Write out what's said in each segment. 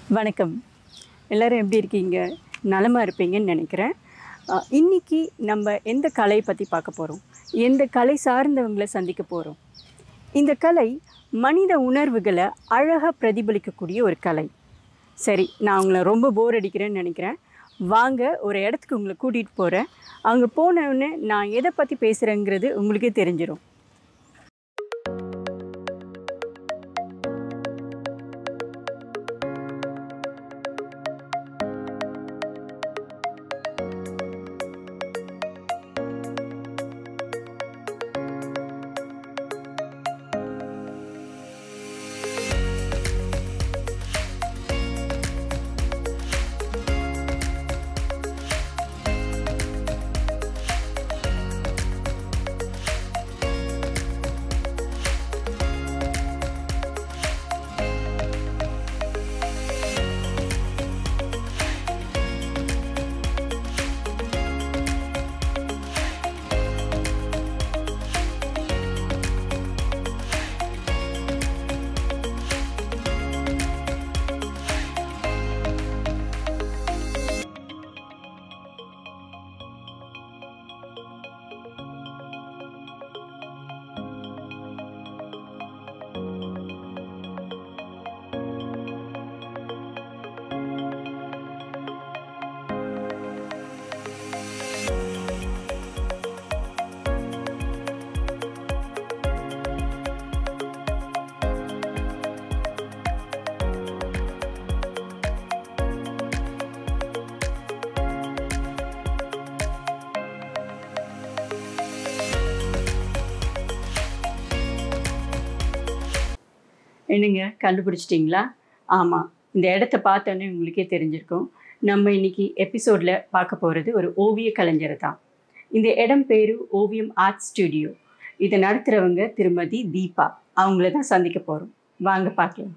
வணக்கம் எல்லாரும் எப்படி இருக்கீங்க நலமாக இருப்பீங்கன்னு நினைக்கிறேன் அஹ், இன்னைக்கு நம்ம எந்த கலை பற்றி பார்க்க போகிறோம் எந்த கலை சார்ந்தவங்களை சந்திக்க போகிறோம் இந்த கலை மனித உணர்வுகளை அழகாக பிரதிபலிக்கக்கூடிய ஒரு கலை சரி நான் உங்களை ரொம்ப போர் அடிக்கிறேன்னு நினைக்கிறேன் வாங்க ஒரு இடத்துக்கு உங்களை கூட்டிகிட்டு போகிறேன் அங்கே போனவுடனே நான் எதை பற்றி பேசுகிறேங்கிறது உங்களுக்கே தெரிஞ்சிடும் என்னங்க கண்டுபிடிச்சிட்டிங்களா ஆமாம் இந்த இடத்த பார்த்தோன்னே உங்களுக்கே தெரிஞ்சிருக்கும் நம்ம இன்னைக்கு எபிசோடில் பார்க்க போகிறது ஒரு ஓவிய கலைஞரை தான் இந்த இடம் பேர் ஓவியம் ஆர்ட் ஸ்டுடியோ இதை நடத்துகிறவங்க திருமதி தீபா அவங்கள தான் சந்திக்க போகிறோம் வாங்க பார்க்கலாம்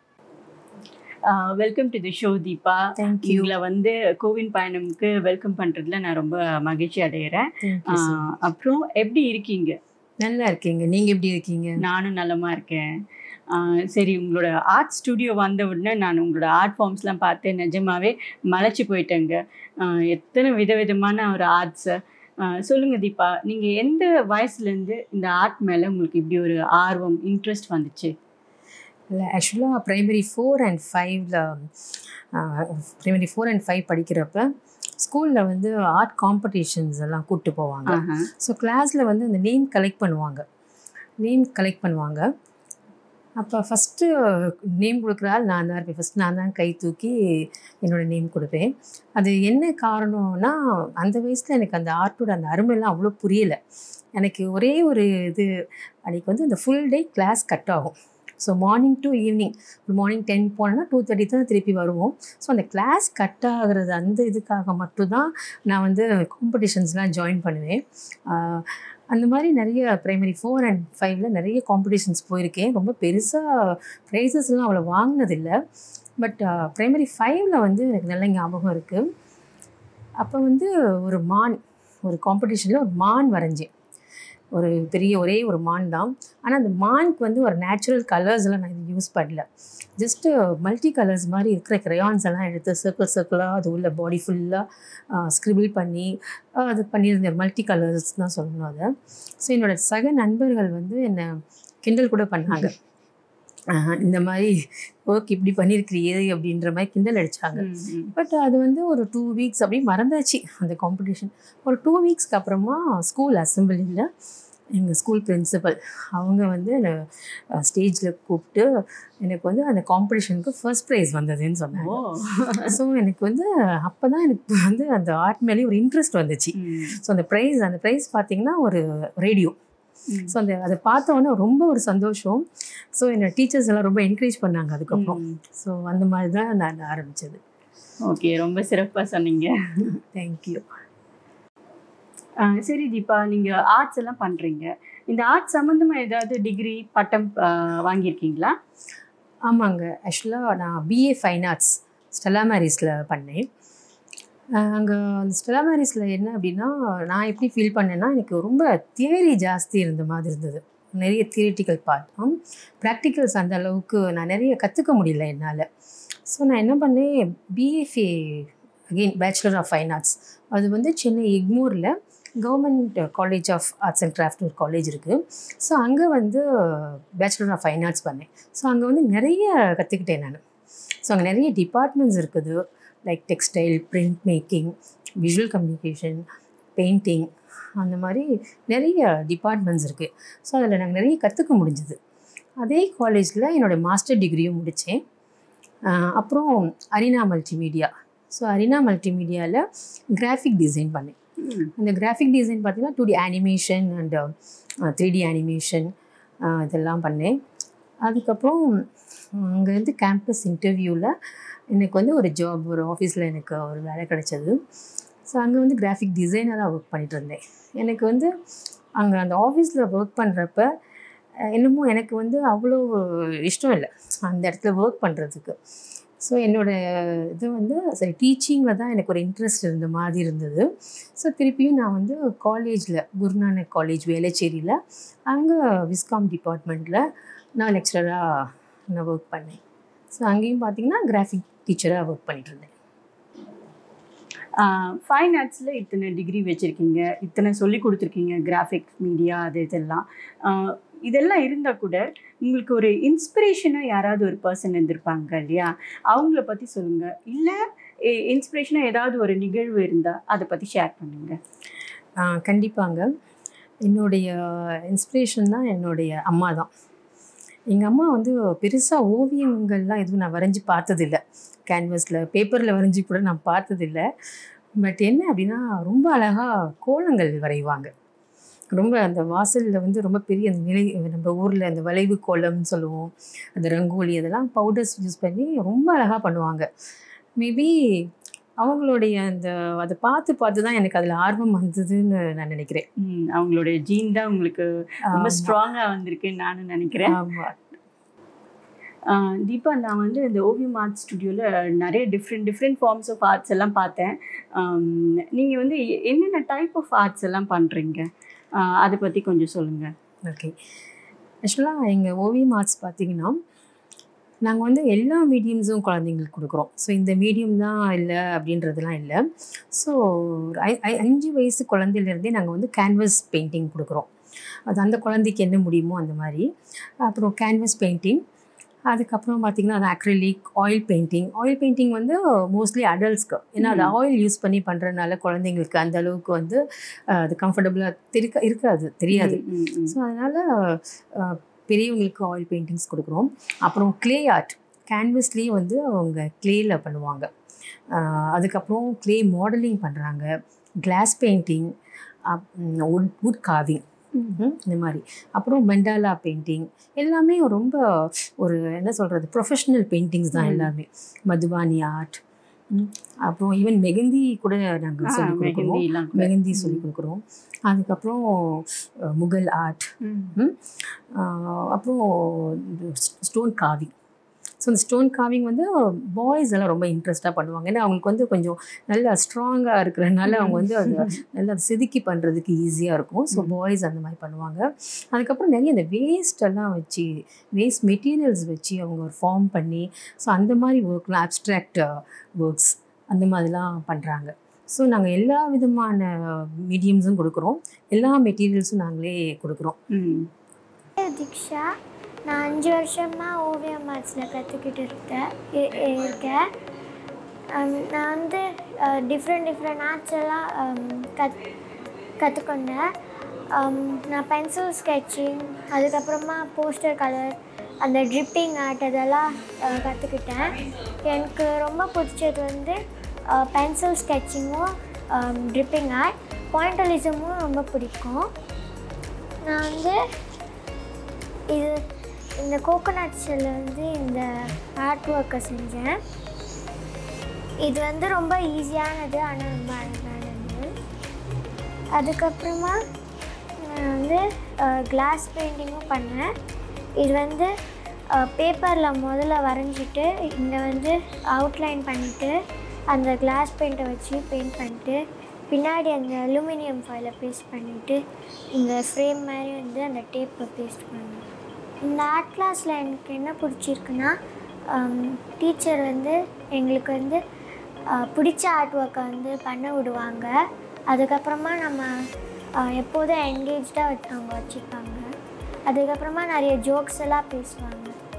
welcome to the show Deepa Thank you. உங்களை வந்து கோவின் பயணம்க்கு வெல்கம் பண்ணுறதுல நான் ரொம்ப மகிழ்ச்சி அடைகிறேன் Thank you, sir. ஆஹ் அப்புறம் எப்படி இருக்கீங்க நல்லா இருக்கீங்க நீங்க எப்படி இருக்கீங்க நானும் நலமா இருக்கேன் ஆஹ் சரி உங்களோட ஆர்ட் ஸ்டுடியோ வந்த உடனே நான் உங்களோட ஆர்ட் ஃபார்ம்ஸ்லாம் பார்த்து நிஜமாவே மலைச்சு போயிட்டேங்க ஆஹ் எத்தனை விதவிதமான ஒரு ஆர்ட்ஸை சொல்லுங்க தீபா நீங்க எந்த வயசுலேருந்து இந்த ஆர்ட் மேல உங்களுக்கு இப்படி ஒரு ஆர்வம் இன்ட்ரெஸ்ட் வந்துச்சு இல்லை ஆக்சுவலாக ப்ரைமரி ஃபோர் அண்ட் ஃபைவ்ல ப்ரைமரி ஃபோர் அண்ட் ஃபைவ் படிக்கிறப்ப ஸ்கூலில் வந்து ஆர்ட் காம்படிஷன்ஸ் எல்லாம் கூப்பிட்டு போவாங்க ஆஹா. ஸோ கிளாஸில் வந்து அந்த நேம் கலெக்ட் பண்ணுவாங்க நேம் கலெக்ட் பண்ணுவாங்க அப்போ ஃபஸ்ட்டு நேம் கொடுக்குற ஆள் நான் தான் இருப்பேன் ஃபஸ்ட் நான் தான் கை தூக்கி என்னோடய நேம் கொடுப்பேன் அது என்ன காரணம்னா அந்த வயசில் எனக்கு அந்த ஆர்ட்டோட அந்த அருமையெல்லாம் அவ்வளோ புரியலை எனக்கு ஒரே ஒரு இது அன்றைக்கி வந்து அந்த ஃபுல் டே கிளாஸ் கட் ஆகும் ஸோ மார்னிங் டு ஈவினிங் ஒரு மார்னிங் டென் போனோன்னா டூ தேர்ட்டி தான் திருப்பி வருவோம் ஸோ அந்த கிளாஸ் கட் ஆகுறது அந்த இதுக்காக மட்டும்தான் நான் வந்து காம்படிஷன்ஸ்லாம் ஜாயின் பண்ணுவேன் ஆஹ் அந்த மாதிரி நிறைய ப்ரைமரி ஃபோர் அண்ட் ஃபைவ்ல நிறைய காம்படிஷன்ஸ் போயிருக்கேன் ரொம்ப பெருசாக ப்ரைஸஸ்லாம் அவ்வளோ வாங்கினதில்லை பட் ப்ரைமரி ஃபைவ்ல வந்து எனக்கு நல்ல ஞாபகம் இருக்குது அப்போ வந்து ஒரு மான் ஒரு காம்படிஷனில் ஒரு மான் வரைஞ்சேன் ஒரு பெரிய ஒரே ஒரு மான் தான் ஆனால் அந்த மானுக்கு வந்து ஒரு நேச்சுரல் கலர்ஸ்லாம் நான் யூஸ் பண்ணல ஜஸ்ட்டு மல்டி கலர்ஸ் மாதிரி இருக்கிற crayons எல்லாம் எடுத்து சர்க்கிள் சர்க்கிளாக அது உள்ள பாடி ஃபுல்லாக ஸ்க்ரிபிள் பண்ணி ஆஹ் அது பண்ணியிருந்தேன் மல்டி கலர்ஸ் தான் சொல்லணும் அதை ஸோ என்னோட சக நண்பர்கள் வந்து என்னை கிண்டல் கூட பண்ணாங்க ஆஹ் இந்த மாதிரி ஒர்க் இப்படி பண்ணியிருக்கிறியே அப்படின்ற மாதிரி கிண்டல் அடித்தாங்க ம், ம். பட் அது வந்து ஒரு டூ வீக்ஸ் அப்படியே மறந்தாச்சு அந்த காம்படிஷன் ஒரு டூ வீக்ஸ்க்கு அப்புறமா ஸ்கூல் அசம்பிளியில் எங்கள் ஸ்கூல் பிரின்சிபல் அவங்க வந்து என்னை ஸ்டேஜில் கூப்பிட்டு எனக்கு வந்து அந்த காம்படிஷனுக்கு ஃபர்ஸ்ட் ப்ரைஸ் வந்ததுன்னு சொன்னாங்க ஓ ஸோ எனக்கு வந்து அப்போ தான் எனக்கு வந்து அந்த ஆர்ட் மேலேயே ஒரு இன்ட்ரெஸ்ட் வந்துச்சு ம், ஸோ அந்த ப்ரைஸ் அந்த ப்ரைஸ் பார்த்தீங்கன்னா ஒரு ரேடியோ ம். ஸோ அந்த அதை பார்த்த உடனே ரொம்ப ஒரு சந்தோஷம் ஸோ என்னோட டீச்சர்ஸ் எல்லாம் ரொம்ப என்கரேஜ் பண்ணாங்க அதுக்கப்புறம் ம். ஸோ அந்த மாதிரி தான் நான் ஆரம்பித்தது ஓகே ரொம்ப சிறப்பாக சொன்னீங்க தேங்க்யூ ஆஹ் சரி தீபா நீங்க ஆர்ட்ஸ் எல்லாம் பண்றீங்க இந்த ஆர்ட் சம்பந்தமா ஏதாவது டிகிரி பட்டம் ஆஹ் வாங்கியிருக்கீங்களா ஆமாங்க ஆக்சுவலாக நான் பிஏ ஃபைன் ஆர்ட்ஸ் ஸ்டெல்லா மேரிஸில் பண்ணேன் அங்கே அந்த ஸ்டெல்லா மேரிஸில் என்ன அப்படின்னா நான் எப்படி ஃபீல் பண்ணேன்னா எனக்கு ரொம்ப தியரி ஜாஸ்தி இருந்த மாதிரி இருந்தது நிறைய தியரிட்டிக்கல் பார்ட் ப்ராக்டிகல்ஸ் அந்த அளவுக்கு நான் நிறைய கற்றுக்க முடியல என்னால் ஸோ நான் என்ன பண்ணேன் BFA again bachelor of fine arts அது வந்து சென்னை எக்மூரில் government college of arts and craft ஒரு காலேஜ் இருக்குது ஸோ அங்கே வந்து பேச்சுலர் ஆஃப் ஃபைன் ஆர்ட்ஸ் பண்ணேன் ஸோ அங்கே வந்து நிறைய கற்றுக்கிட்டேன் நான் ஸோ அங்கே நிறைய டிபார்ட்மெண்ட்ஸ் இருக்குது like textile print making visual communication painting அந்த மாதிரி நிறைய டிபார்ட்மெண்ட்ஸ் இருக்குது ஸோ அதில் நாங்கள் நிறைய கற்றுக்க முடிஞ்சுது அதே காலேஜில் என்னோடய மாஸ்டர் டிகிரியும் முடித்தேன் அப்புறம் அரினா மல்டிமீடியா ஸோ அரினா மல்டிமீடியாவில் கிராஃபிக் டிசைன் பண்ணேன் அந்த கிராஃபிக் டிசைன் பார்த்தீங்கன்னா two D animation and three D animation இதெல்லாம் பண்ணேன் அதுக்கப்புறம் அங்கேருந்து கேம்பஸ் இன்டர்வியூவில் எனக்கு வந்து ஒரு ஜாப் ஒரு ஆஃபீஸில் எனக்கு ஒரு வேலை கிடைச்சது ஸோ அங்கே வந்து கிராஃபிக் டிசைனராக ஒர்க் பண்ணிட்டு இருந்தேன் எனக்கு வந்து அங்கே அந்த ஆஃபீஸில் ஒர்க் பண்ணுறப்ப என்னமோ எனக்கு வந்து அவ்வளோ இஷ்டம் இல்லை அந்த இடத்துல ஒர்க் பண்ணுறதுக்கு ஸோ என்னோடய இது வந்து சரி டீச்சிங்கில் தான் எனக்கு ஒரு இன்ட்ரெஸ்ட் இருந்த மாதிரி இருந்தது ஸோ திருப்பியும் நான் வந்து காலேஜில் குருநானக் காலேஜ் வேளச்சேரியில் அங்கே விஸ்காம் டிபார்ட்மெண்ட்டில் நான் லெக்சரராக நான் ஒர்க் பண்ணேன் ஸோ அங்கேயும் பார்த்தீங்கன்னா கிராஃபிக் டீச்சராக ஒர்க் பண்ணிட்டு இருந்தேன் ஃபைன் ஆர்ட்ஸில் இத்தனை டிகிரி வச்சுருக்கீங்க இத்தனை சொல்லி கொடுத்துருக்கீங்க கிராஃபிக் மீடியா அது இதெல்லாம் ஆஹ் இதெல்லாம் இருந்தால் கூட உங்களுக்கு ஒரு இன்ஸ்பிரேஷனாக யாராவது ஒரு பர்சன் இருந்திருப்பாங்க இல்லையா அவங்கள பற்றி சொல்லுங்கள் இல்லை இன்ஸ்பிரேஷனாக ஏதாவது ஒரு நிகழ்வு இருந்தால் அதை பற்றி ஷேர் பண்ணுங்கள் ஆஹ் கண்டிப்பாங்க என்னுடைய இன்ஸ்பிரேஷன் தான் என்னுடைய அம்மா தான் எங்கள் அம்மா வந்து பெருசாக ஓவியங்கள்லாம் எதுவும் நான் வரைஞ்சி பார்த்ததில்ல கேன்வஸில் பேப்பரில் வரைஞ்சி கூட நான் பார்த்ததில்ல பட் என்ன அப்படின்னா ரொம்ப அழகாக கோலங்கள் வரைவாங்க ரொம்ப அந்த வாசலில் வந்து ரொம்ப பெரிய அந்த நிலை நம்ம ஊரில் அந்த வளைவு கோலம்னு சொல்லுவோம் அந்த ரங்கோலி அதெல்லாம் பவுடர்ஸ் யூஸ் பண்ணி ரொம்ப அழகாக பண்ணுவாங்க மேபி அவங்களுடைய அந்த அதை பார்த்து பார்த்து தான் எனக்கு அதில் ஆர்வம் வந்ததுன்னு நான் நினைக்கிறேன் ம், அவங்களுடைய ஜீன் தான் உங்களுக்கு ரொம்ப ஆமா. ஸ்ட்ராங்காக வந்திருக்குன்னு நானும் நினைக்கிறேன் ஆமாம் ஆஹ் தீபா நான் வந்து இந்த ஓவியம் ஆர்ட் ஸ்டுடியோவில் நிறைய different different forms of arts எல்லாம் பார்த்தேன் நீங்கள் வந்து எ- என்னென்ன டைப் ஆஃப் ஆர்ட்ஸ் எல்லாம் பண்ணுறீங்க அதை பற்றி கொஞ்சம் சொல்லுங்கள் ஓகே ஆக்சுவலாக எங்கள் ஓவியம் ஆர்ட்ஸ் பார்த்தீங்கன்னா நாங்கள் வந்து எல்லா மீடியம்ஸும் குழந்தைங்களுக்கு கொடுக்குறோம் ஸோ இந்த மீடியம் தான் இல்லை அப்படின்றதுலாம் இல்லை ஸோ அஞ்சு வயசு குழந்தையிலேருந்தே நாங்கள் வந்து கேன்வஸ் பெயிண்டிங் கொடுக்குறோம் அது அந்த குழந்தைக்கு என்ன முடியுமோ அந்த மாதிரி அப்புறம் கேன்வஸ் பெயிண்டிங் அதுக்கப்புறம் பார்த்திங்கன்னா அது acrylic oil painting oil painting வந்து மோஸ்ட்லி அடல்ட்ஸ்க்கு ஏன்னா அது ம். ஆயில் யூஸ் பண்ணி பண்ணுறதுனால குழந்தைங்களுக்கு அந்த அளவுக்கு வந்து அஹ், அது கம்ஃபர்டபுளாக தெரிக்க இருக்காது தெரியாது ம், ம், ம். ஸோ அதனால் பெரியவங்களுக்கு ஆயில் பெயிண்டிங்ஸ் கொடுக்குறோம் அப்புறம் க்ளே ஆர்ட் கேன்வஸ்லேயே வந்து அவங்க க்ளேயில் பண்ணுவாங்க அஹ் அதுக்கப்புறம் க்ளே மாடலிங் பண்ணுறாங்க glass painting wood wood carving இந்த மாதிரி அப்புறம் மண்டாலா பெயிண்டிங் எல்லாமே ரொம்ப ஒரு என்ன சொல்கிறது ப்ரொஃபஷ்னல் பெயிண்டிங்ஸ் தான் ம். எல்லாமே மதுபானி ஆர்ட் அப்புறம் ஈவன் மெகந்தி கூட நாங்கள் ஆ, சொல்லி கொடுக்குறோம் மெஹந்திலாம் கூட. மெகந்தி ம். சொல்லி கொடுக்குறோம் அதுக்கப்புறம் அஹ், முகல் ஆர்ட் ம். ஆஹ் அப்புறம் ஸ்டோன் காவிங் ஸோ இந்த ஸ்டோன் காவிங் வந்து பாய்ஸ் எல்லாம் ரொம்ப இன்ட்ரெஸ்ட்டாக பண்ணுவாங்க ஏன்னா அவங்களுக்கு வந்து கொஞ்சம் நல்லா ஸ்ட்ராங்காக இருக்கிறனால அவங்க வந்து அதை நல்லா அதை செதுக்கி பண்ணுறதுக்கு ஈஸியாக இருக்கும் ஸோ ம். பாய்ஸ் அந்த மாதிரி பண்ணுவாங்க அதுக்கப்புறம் நிறைய இந்த வேஸ்ட் எல்லாம் வச்சு வேஸ்ட் மெட்டீரியல்ஸ் வச்சு அவங்க ஒரு ஃபார்ம் பண்ணி ஸோ அந்த மாதிரி ஒர்க்லாம் அப்ட்ராக்ட் ஒர்க்ஸ் அந்த மாதிரிலாம் பண்ணுறாங்க ஸோ நாங்கள் எல்லா விதமான மீடியம்ஸும் கொடுக்குறோம் எல்லா மெட்டீரியல்ஸும் நாங்களே கொடுக்குறோம் ம். தீக்ஷா நான் அஞ்சு வருஷமாக ஓவியம் ஆர்ட்ஸில் கற்றுக்கிட்டு இருக்கேன் இ- இருக்கேன் அம், நான் வந்து டிஃப்ரெண்ட் டிஃப்ரெண்ட் ஆர்ட்ஸ் எல்லாம் அம், கத் கற்றுக்கொண்டேன் அம், நான் பென்சில் ஸ்கெட்சிங் அதுக்கப்புறமா போஸ்டர் கலர் அந்த ட்ரிப்பிங் ஆர்ட் அதெல்லாம் கற்றுக்கிட்டேன் எனக்கு ரொம்ப பிடிச்சது வந்து பென்சில் ஸ்கெட்சிங்கும் ட்ரிப்பிங் ஆர்ட் பாயிண்டலிசமும் ரொம்ப பிடிக்கும் நான் வந்து இது இந்த கோகோனட் ஷெல்ல வந்து இந்த ஆர்ட் ஒர்க்கை செஞ்சேன் இது வந்து ரொம்ப ஈஸியானது ஆனால் ரொம்ப அழகானது அதுக்கப்புறமா நான் வந்து கிளாஸ் பெயிண்டிங்கும் பண்ணேன் இது வந்து பேப்பரில் முதல்ல வரைஞ்சிட்டு இங்கே வந்து அவுட்லைன் பண்ணிவிட்டு அந்த கிளாஸ் பெயிண்ட்டை வச்சு பெயிண்ட் பண்ணிட்டு பின்னாடி அந்த அலுமினியம் ஃபாயிலை பேஸ்ட் பண்ணிவிட்டு இந்த ஃப்ரேம் மாதிரி வந்து அந்த டேப்பை பேஸ்ட் பண்ணேன் இந்த ஆர்ட் கிளாஸில் எனக்கு என்ன பிடிச்சிருக்குன்னா டீச்சர் வந்து எங்களுக்கு வந்து ஆஹ், பிடிச்ச ஆர்ட் ஒர்க்கை வந்து பண்ண விடுவாங்க அதுக்கப்புறமா நம்ம ஆஹ், எப்போதும் என்கேஜாக அவங்க வச்சுப்பாங்க அதுக்கப்புறமா நிறைய ஜோக்ஸ் எல்லாம் பேசுவாங்க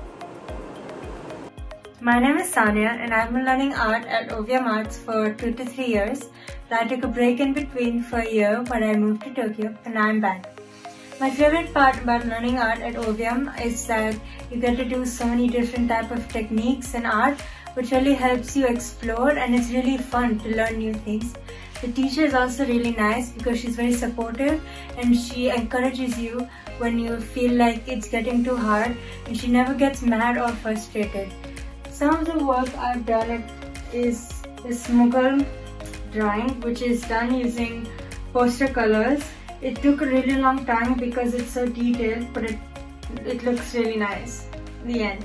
My name is Sanya and I've been learning art at Ovium Arts for two to three years. I took a break in between for a year when I moved to Tokyo and now I'm back. My favorite part about learning art at Ovium is that you get to do so many different type of techniques in art which really helps you explore and it's really fun to learn new things. The teacher is also really nice because she's very supportive and she encourages you when you feel like it's getting too hard and she never gets mad or frustrated. Some of the work I've done it is this Mughal drawing, which is done using poster colors. It took a really long time because it's so detailed, but it it looks really nice. The end.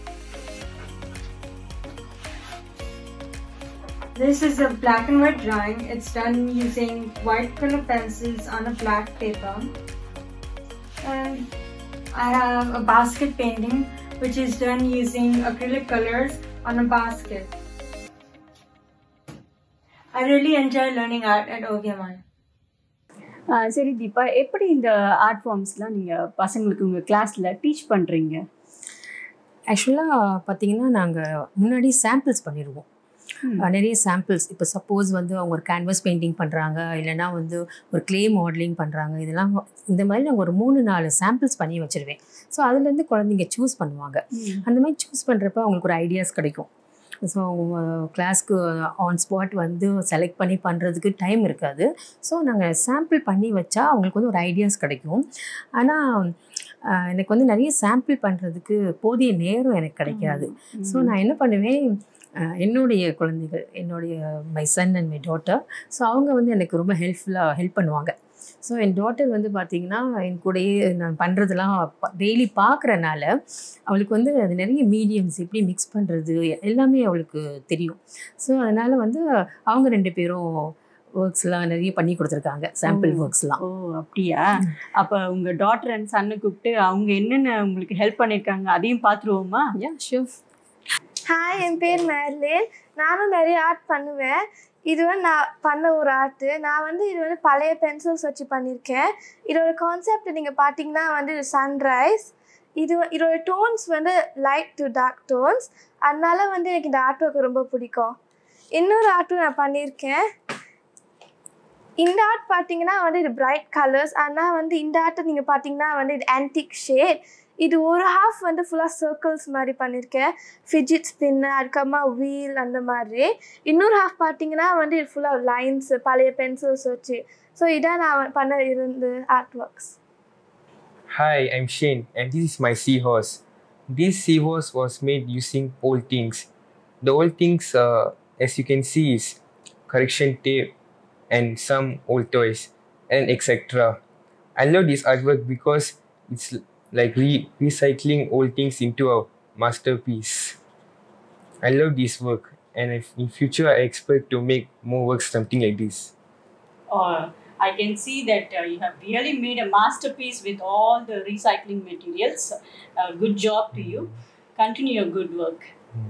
This is a black and white drawing. It's done using white color pencils on a black paper. And I have a basket painting which is done using acrylic colors on a basket. I really enjoy learning art at Oviaman. ஆ, சரி தீபா எப்படி இந்த art ஃபார்ம்ஸ்லாம் நீங்கள் பசங்களுக்கு உங்கள் கிளாஸில் teach பண்ணுறீங்க ஆக்சுவலாக பார்த்தீங்கன்னா நாங்கள் முன்னாடி சாம்பிள்ஸ் பண்ணிடுவோம் அஹ் நிறைய சாம்பிள்ஸ் இப்போ சப்போஸ் வந்து அவங்க ஒரு கேன்வஸ் பெயிண்டிங் பண்ணுறாங்க இல்லைன்னா வந்து ஒரு க்ளே மாடலிங் பண்ணுறாங்க இதெல்லாம் இந்த மாதிரி நாங்கள் ஒரு மூணு நாலு சாம்பிள்ஸ் பண்ணி வச்சுருவேன் ஸோ அதுலேருந்து குழந்தைங்க சூஸ் பண்ணுவாங்க அந்த மாதிரி சூஸ் பண்ணுறப்ப அவங்களுக்கு ஒரு ஐடியாஸ் கிடைக்கும் ஸோ கிளாஸ்க்கு ஆன் ஸ்பாட் வந்து செலக்ட் பண்ணி பண்ணுறதுக்கு டைம் இருக்காது ஸோ நாங்கள் சாம்பிள் பண்ணி வச்சா அவங்களுக்கு வந்து ஒரு ஐடியாஸ் கிடைக்கும் ஆனால் எனக்கு வந்து நிறைய சாம்பிள் பண்ணுறதுக்கு போதிய நேரம் எனக்கு கிடைக்காது ஸோ நான் என்ன பண்ணுவேன் அஹ் என்னுடைய குழந்தைகள் என்னுடைய my son and my daughter so அவங்க வந்து எனக்கு ரொம்ப ஹெல்ப்ஃபுல்லாக ஹெல்ப் பண்ணுவாங்க ஸோ என் டாட்டர் வந்து பார்த்திங்கன்னா என் கூடயே நான் பண்ணுறதெல்லாம் டெய்லி பார்க்குறனால அவளுக்கு வந்து அது நிறைய மீடியம்ஸ் எப்படி மிக்ஸ் பண்ணுறது எல்லாமே அவளுக்கு தெரியும் ஸோ அதனால் வந்து அவங்க ரெண்டு பேரும் ஒர்க்ஸ்லாம் நிறைய பண்ணி கொடுத்துருக்காங்க சாம்பிள் ஓ. ஒர்க்ஸ்லாம் ஓ அப்படியா அப்போ உங்கள் டாட்டர் அண்ட் சன்னை கூப்பிட்டு அவங்க என்னென்ன உங்களுக்கு ஹெல்ப் பண்ணியிருக்காங்க அதையும் பார்த்துருவோமா யா ஷூர் ஹாய் என் பேர் மேர்லின் நானும் நிறைய ஆர்ட் பண்ணுவேன் இது வந்து நான் பண்ண ஒரு ஆர்ட்டு நான் வந்து இது வந்து பழைய பென்சில்ஸ் வச்சு பண்ணியிருக்கேன் இதோட கான்செப்ட் நீங்கள் பார்த்தீங்கன்னா வந்து இது சன்ரைஸ் இது இதோட டோன்ஸ் வந்து லைட் டு டார்க் டோன்ஸ் அதனால வந்து எனக்கு இந்த ஆர்ட் ஒர்க் ரொம்ப பிடிக்கும் இன்னொரு ஆர்ட்டும் நான் பண்ணியிருக்கேன் இந்த ஆர்ட் பார்த்தீங்கன்னா வந்து இது பிரைட் கலர்ஸ் ஆனால் வந்து இந்த ஆர்ட்டை நீங்கள் பார்த்தீங்கன்னா வந்து இது ஆன்டிக் ஷேட் இது ஒரு ஹாஃப் வந்து ஃபுல்லாக சர்க்கிள்ஸ் மாதிரி பண்ணியிருக்கேன் ஃபிஜிட் ஸ்பின்னு அதுக்கப்புறமா வீல் அந்த மாதிரி இன்னொரு ஹாஃப் பார்த்தீங்கன்னா வந்து இது ஃபுல்லாக லைன்ஸ் பழைய பென்சில்ஸ் வச்சு ஸோ இதான் நான் பண்ண இருந்து art works Hi, I'm Shane, and this is my seahorse. This seahorse was made using old things. The old things, uh, as you can see, is correction tape and some old toys and etc. I love this artwork because it's l- like re- recycling old things into a masterpiece. I love this work, and if in future I expect to make more works something like this. I can see that uh, you have really made a masterpiece with all the recycling materials. Uh, good job to you. Continue your good work.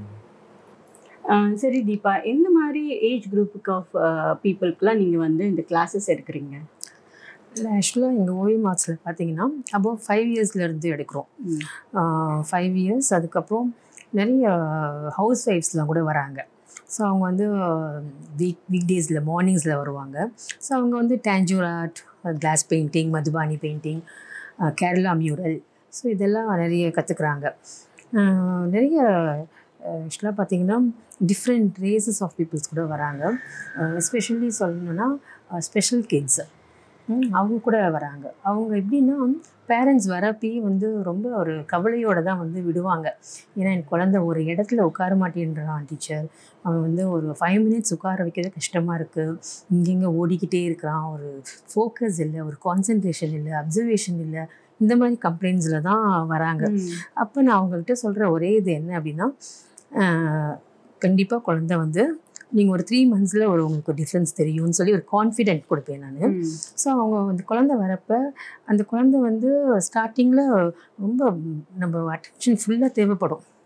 சரி தீபா எந்த மாதிரி age குரூப்புக்கு of பீப்புளுக்குலாம் நீங்கள் வந்து இந்த classes எடுக்கிறீங்க இல்லை ஆக்சுவலாக எங்கள் ஓவியம் ஆர்ட்ஸில் பார்த்தீங்கன்னா அபவ் ஃபைவ் இயர்ஸ்லேருந்து எடுக்கிறோம் ஃபைவ் இயர்ஸ் அதுக்கப்புறம் நிறைய ஹவுஸ் ஒய்ஃப்ஸ்லாம் கூட வராங்க ஸோ அவங்க வந்து வீக் வீக் டேஸில் மார்னிங்ஸில் வருவாங்க ஸோ அவங்க வந்து Tanjore art class painting Madhubani painting Kerala mural so இதெல்லாம் நிறைய கற்றுக்குறாங்க நிறைய ஆக்சுவலாக பார்த்தீங்கன்னா டிஃப்ரெண்ட் ரேசஸ் ஆஃப் பீப்புள்ஸ் கூட வராங்க எஸ்பெஷலி சொல்லணுன்னா ஸ்பெஷல் கிட்ஸ் அவங்க கூட வராங்க அவங்க எப்படின்னா பேரண்ட்ஸ் வரப்பயே வந்து ரொம்ப ஒரு கவலையோடு தான் வந்து விடுவாங்க ஏன்னா என் குழந்த ஒரு இடத்துல உட்கார மாட்டேன்றான் டீச்சர் அவன் வந்து ஒரு ஃபைவ் மினிட்ஸ் உட்கார வைக்கிறது கஷ்டமாக இருக்குது இங்கெங்கே ஓடிக்கிட்டே இருக்கிறான் ஒரு ஃபோக்கஸ் இல்லை ஒரு கான்சென்ட்ரேஷன் இல்லை அப்சர்வேஷன் இல்லை இந்த மாதிரி கம்ப்ளைண்ட்ஸில் தான் வராங்க அப்போ நான் அவங்கள்ட்ட சொல்கிற ஒரே இது என்ன அப்படின்னா கண்டிப்பாக குழந்த வந்து நீங்கள் ஒரு த்ரீ மந்த்ஸில் ஒரு உங்களுக்கு டிஃப்ரென்ஸ் தெரியும்னு சொல்லி ஒரு கான்ஃபிடென்ட் கொடுப்பேன் நான் ஸோ அவங்க அந்த குழந்தை வரப்போ அந்த குழந்தை வந்து ஸ்டார்டிங்கில் ரொம்ப நம்ம அட்டென்ஷன் ஃபுல்லாக தேவைப்படும்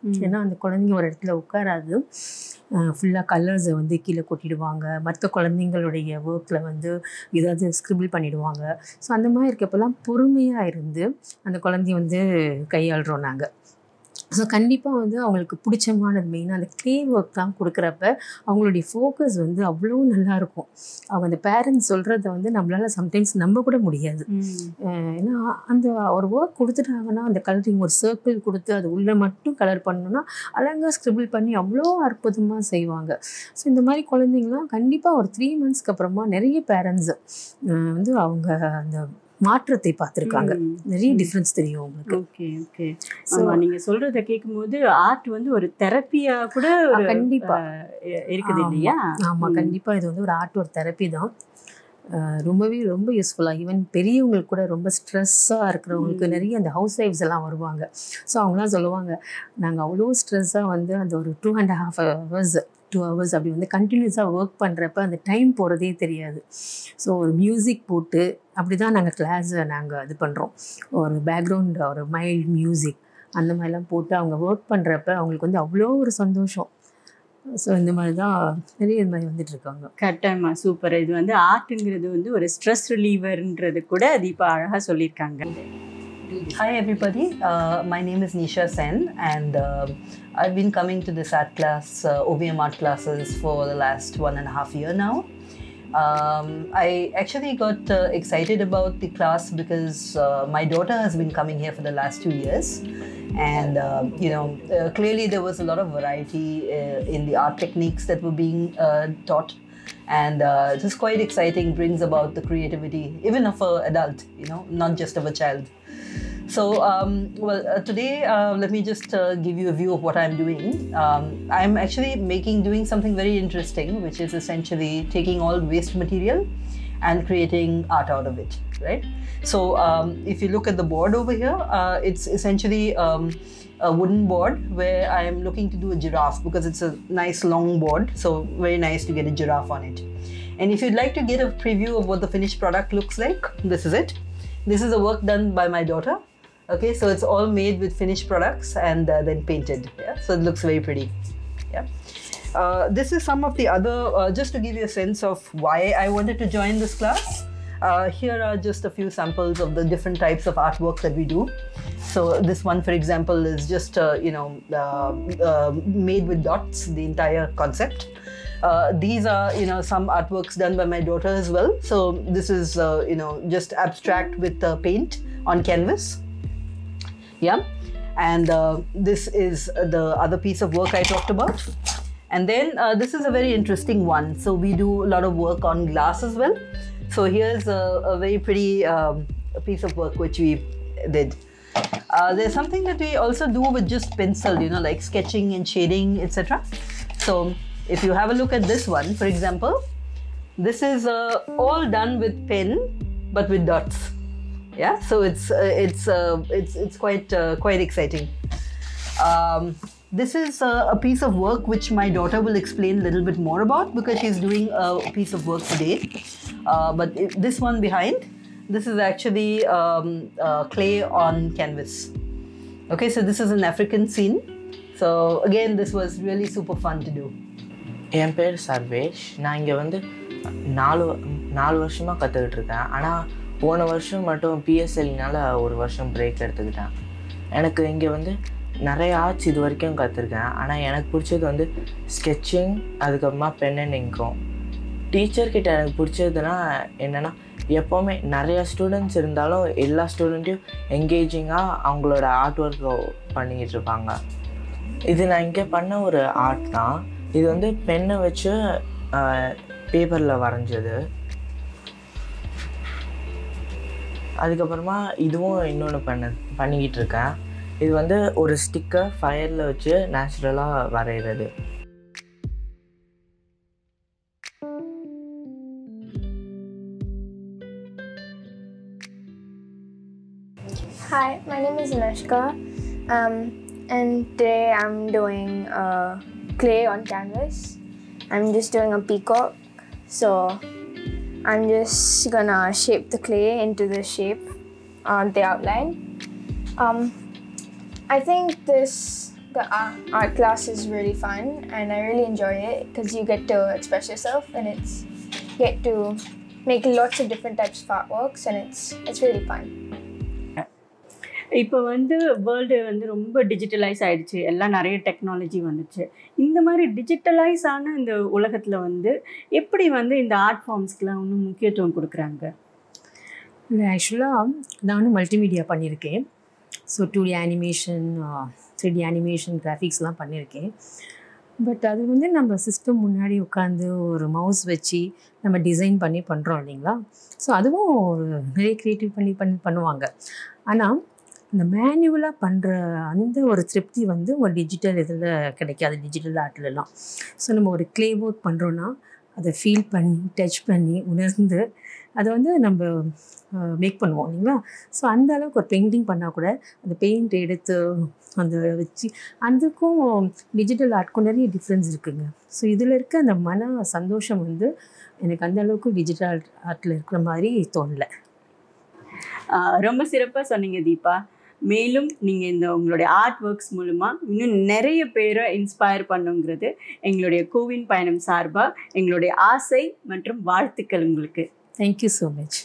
ம். ஏன்னா அந்த குழந்தைங்க ஒரு இடத்துல உட்காராது ஃபுல்லாக கலர்ஸை வந்து கீழே கொட்டிடுவாங்க மற்ற குழந்தைங்களுடைய ஒர்க்கில் வந்து ஏதாவது ஸ்கிரிபிள் பண்ணிடுவாங்க ஸோ அந்த மாதிரி இருக்கப்பெல்லாம் பொறுமையாக இருந்து அந்த குழந்தைய வந்து கையாளுறோம் நாங்கள் ஸோ கண்டிப்பாக வந்து அவங்களுக்கு பிடிச்சமானது மெயினாக அந்த க்ளே ஒர்க் தான் கொடுக்குறப்ப அவங்களுடைய ஃபோக்கஸ் வந்து அவ்வளோ நல்லா இருக்கும் அவங்க அந்த பேரண்ட்ஸ் சொல்கிறத வந்து நம்மளால் சம்டைம்ஸ் நம்ப கூட முடியாது ம். அஹ் ஏன்னா அந்த ஒரு ஒர்க் கொடுத்துட்டாங்கன்னா அந்த கலரிங் ஒரு சர்க்கிள் கொடுத்து அது உள்ளே மட்டும் கலர் பண்ணணும்னா அழகாக ஸ்க்ரிபிள் பண்ணி அவ்வளோ அற்புதமாக செய்வாங்க ஸோ இந்த மாதிரி குழந்தைங்களாம் கண்டிப்பாக ஒரு த்ரீ மந்த்ஸ்க்கு அப்புறமா நிறைய பேரண்ட்ஸ் வந்து அவங்க அந்த மாற்றத்தை பார்த்துருக்காங்க ம். நிறைய டிஃப்ரென்ஸ் தெரியும் அவங்களுக்கு ஓகே ஓகே So- ஆமா நீங்க சொல்றத கேட்கும்போது ஆர்ட் வந்து ஒரு தெரப்பியா கூட ஒரு கண்டிப்பா. அஹ், இருக்குது ஆமா. இல்லையா ஆமாம் ம். கண்டிப்பாக இது வந்து ஒரு ஆர்ட் ஒரு தெரப்பி தான் அஹ் ரொம்பவே ரொம்ப யூஸ்ஃபுல்லாக ஈவன் பெரியவங்களுக்கு கூட ரொம்ப ஸ்ட்ரெஸ்ஸாக இருக்கிறவங்களுக்கு ம். நிறைய அந்த ஹவுஸ் ஒய்ஃப்ஸ் எல்லாம் வருவாங்க ஸோ அவங்களாம் சொல்லுவாங்க நாங்கள் அவ்வளோ ஸ்ட்ரெஸ்ஸாக வந்து அந்த ஒரு two and half hours two hours அப்படி வந்து கண்டினியூஸாக ஒர்க் பண்ணுறப்ப அந்த டைம் போகிறதே தெரியாது ஸோ ஒரு மியூசிக் போட்டு அப்படி தான் நாங்கள் கிளாஸை நாங்கள் இது பண்ணுறோம் ஒரு பேக்ரவுண்ட் ஒரு மைல்ட் மியூசிக் அந்த மாதிரிலாம் போட்டு அவங்க ஒர்க் பண்ணுறப்ப அவங்களுக்கு வந்து அவ்வளோ ஒரு சந்தோஷம் ஸோ இந்த மாதிரி தான் நிறைய இது மாதிரி வந்துட்டு இருக்காங்க கட்டாயமா சூப்பர் இது வந்து ஆர்ட்ங்கிறது வந்து ஒரு ஸ்ட்ரெஸ் ரிலீவர்ன்றது கூட தீபா அழகா சொல்லியிருக்காங்க Hi everybody, uh, my name is Nisha Sen and uh, I've been coming to this art class, uh, OVM art classes for the last one and a half year now. Um, I actually got uh, excited about the class because uh, my daughter has been coming here for the last two years and uh, you know uh, clearly there was a lot of variety uh, in the art techniques that were being uh, taught and uh, it was quite exciting brings about the creativity even of an adult you know not just of a child so, um, well, uh, today uh, let me just uh, give you a view of what I'm doing. Um, I'm actually making doing something very interesting, which is essentially taking all waste material and creating art out of it, right? So, um, if you look at the board over here, uh, it's essentially um, a wooden board where I am looking to do a giraffe because it's a nice long board, so very nice to get a giraffe on it. And if you'd like to get a preview of what the finished product looks like, this is it. This is the work done by my daughter. Okay, so it's all made with finished products and uh, then painted. Yeah, so it looks very pretty. Yeah. Uh, this is some of the other, uh, just to give you a sense of why I wanted to join this class. Uh, here are just a few samples of the different types of artwork that we do. So this one, for example, is just uh, you know uh, uh, made with dots. The entire concept. Uh, these are you know some artworks done by my daughter as well. So this is uh, you know just abstract with uh, paint on canvas. Yeah, and uh, this is the other piece of work I talked about. And then uh, this is a very interesting one. So we do a lot of work on glass as well. So here's a, a very pretty um, piece of work which we did. Uh, there's something that we also do with just pencil, you know, like sketching and shading, etc. So if you have a look at this one, for example, this is uh, all done with pen, but with dots. Yeah, so it's uh, it's uh, it's it's quite uh, quite exciting. Um, this is uh, a piece of work which my daughter will explain a little bit more about because she's doing a piece of work today. Uh, but it, this one behind, this is actually um, uh, clay on canvas. Okay, so this is an African scene. So again, this was really super fun to do. என் பேர் சர்வேஷ் நான் இங்கே வந்து நாலு வ- நாலு வருஷமாக கற்றுக்கிட்டு இருக்கேன் ஆனால் போன வருஷம் மட்டும் பிஎஸ்எல்னால ஒரு வருஷம் பிரேக் எடுத்துக்கிட்டேன் எனக்கு இங்கே வந்து நிறைய ஆர்ட்ஸ் இது வரைக்கும் கற்றுருக்கேன் ஆனால் எனக்கு பிடிச்சது வந்து ஸ்கெட்சிங் அதுக்கப்புறமா பென் அண்ட் இங்கும் டீச்சர்கிட்ட எனக்கு பிடிச்சதுன்னா என்னென்னா எப்போவுமே நிறைய ஸ்டூடெண்ட்ஸ் இருந்தாலும் எல்லா ஸ்டூடெண்ட்டையும் என்கேஜிங்காக அவங்களோட ஆர்ட் ஒர்க்கை பண்ணிக்கிட்டு இருப்பாங்க இது நான் இங்கே பண்ண ஒரு ஆர்ட் தான் இது வந்து பெண்ணை வச்சு பேப்பரில் வரைஞ்சது அதுக்கப்புறமா இதுவும் இன்னொன்று பண்ண பண்ணிக்கிட்டு இருக்கேன் இது வந்து ஒரு ஸ்டிக்கர் ஃபயரில் வச்சு நேச்சுரலாக வரைகிறது Hi, my name is Anushka, um, and today I'm doing uh, clay on canvas. I'm just doing a peacock, so I'm just gonna shape the clay into the shape on the outline. Um, I think this the art, art class is really fun and I really enjoy it because you get to express yourself and it's get to make lots of different types of artworks and it's it's really fun. இப்போ வந்து world வந்து ரொம்ப digitalise ஆயிடுச்சு எல்லாம் நிறைய technology வந்துச்சு இந்த மாதிரி டிஜிட்டலைஸ் ஆன இந்த உலகத்தில் வந்து எப்படி வந்து இந்த ஆர்ட் ஃபார்ம்ஸ்க்குலாம் இன்னும் முக்கியத்துவம் கொடுக்குறாங்க இல்லை ஆக்சுவலாக நானும் மல்டிமீடியா பண்ணியிருக்கேன் so two D animation three D animation கிராஃபிக்ஸ்லாம் பண்ணியிருக்கேன் பட் அது வந்து நம்ம சிஸ்டம் முன்னாடி உட்காந்து ஒரு மவுஸ் வச்சு நம்ம டிசைன் பண்ணி பண்ணுறோம் இல்லைங்களா ஸோ அதுவும் ஒரு நிறைய க்ரியேட்டிவ் பண்ணி பண்ணி பண்ணுவாங்க ஆனால் இந்த மேனுவலாக பண்ணுற அந்த ஒரு திருப்தி வந்து உங்கள் டிஜிட்டல் இதில் கிடைக்காது டிஜிட்டல் ஆர்ட்லலாம் ஸோ நம்ம ஒரு க்ளே ஒர்க் பண்ணுறோன்னா அதை ஃபீல் பண்ணி டச் பண்ணி உணர்ந்து அதை வந்து நம்ம மேக் பண்ணுவோம் இல்லைங்களா ஸோ அந்த அளவுக்கு ஒரு பெயிண்டிங் பண்ணால் கூட அந்த பெயிண்ட் எடுத்து அந்த வச்சு அதுக்கும் டிஜிட்டல் ஆர்ட்க்கும் நிறைய டிஃப்ரென்ஸ் இருக்குங்க ஸோ இதில் இருக்க அந்த மன சந்தோஷம் வந்து எனக்கு அந்த அளவுக்கு டிஜிட்டல் ஆர்ட்டில் இருக்கிற மாதிரி தோணலை ஆஹ் ரொம்ப சிறப்பாக சொன்னீங்க தீபா மேலும் நீங்கள் இந்த உங்களுடைய ஆர்ட் ஒர்க்ஸ் மூலமாக இன்னும் நிறைய பேரை இன்ஸ்பயர் பண்ணுங்கிறது எங்களுடைய கோவின் பயணம் சார்பாக எங்களுடைய ஆசை மற்றும் வாழ்த்துக்கள் உங்களுக்கு தேங்க்யூ ஸோ மச்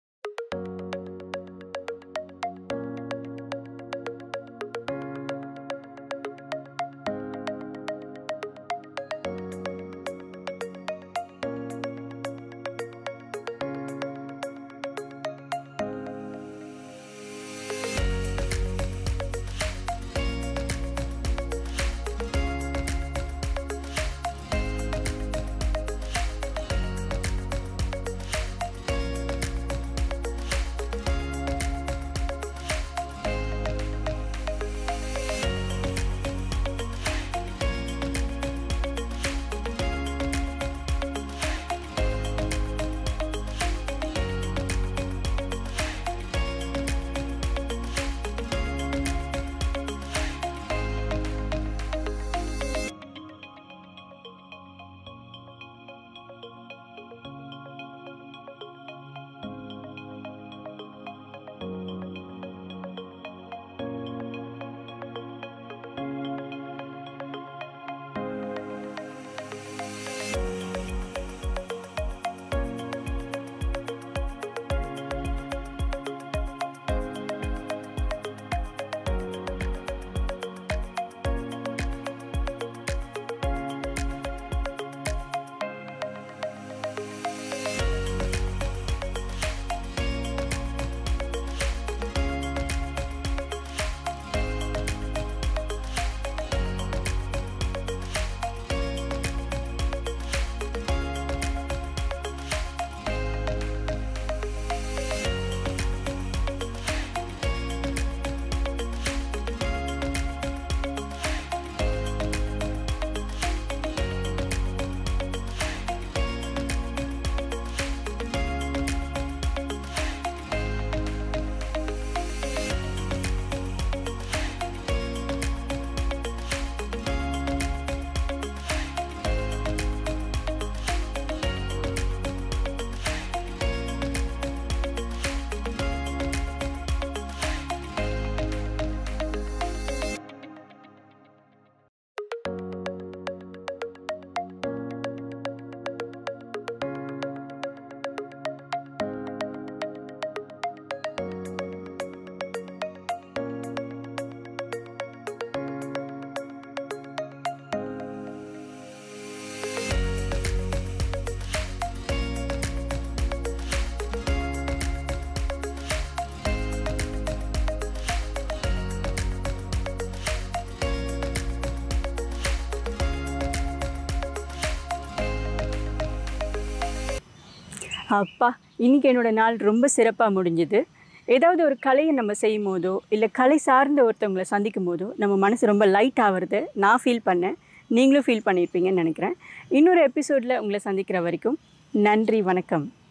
அப்பா இன்னைக்கு என்னோட நாள் ரொம்ப சிறப்பாக முடிஞ்சுது ஏதாவது ஒரு கலையை நம்ம செய்யும் போதோ இல்லை கலை சார்ந்த ஒருத்தவங்களை சந்திக்கும் போதோ நம்ம மனசு ரொம்ப லைட் ஆகிறது நான் ஃபீல் பண்ணேன் நீங்களும் ஃபீல் பண்ணியிருப்பீங்கன்னு நினைக்கிறேன் இன்னொரு எபிசோடில் உங்களை சந்திக்கிற வரைக்கும் நன்றி வணக்கம்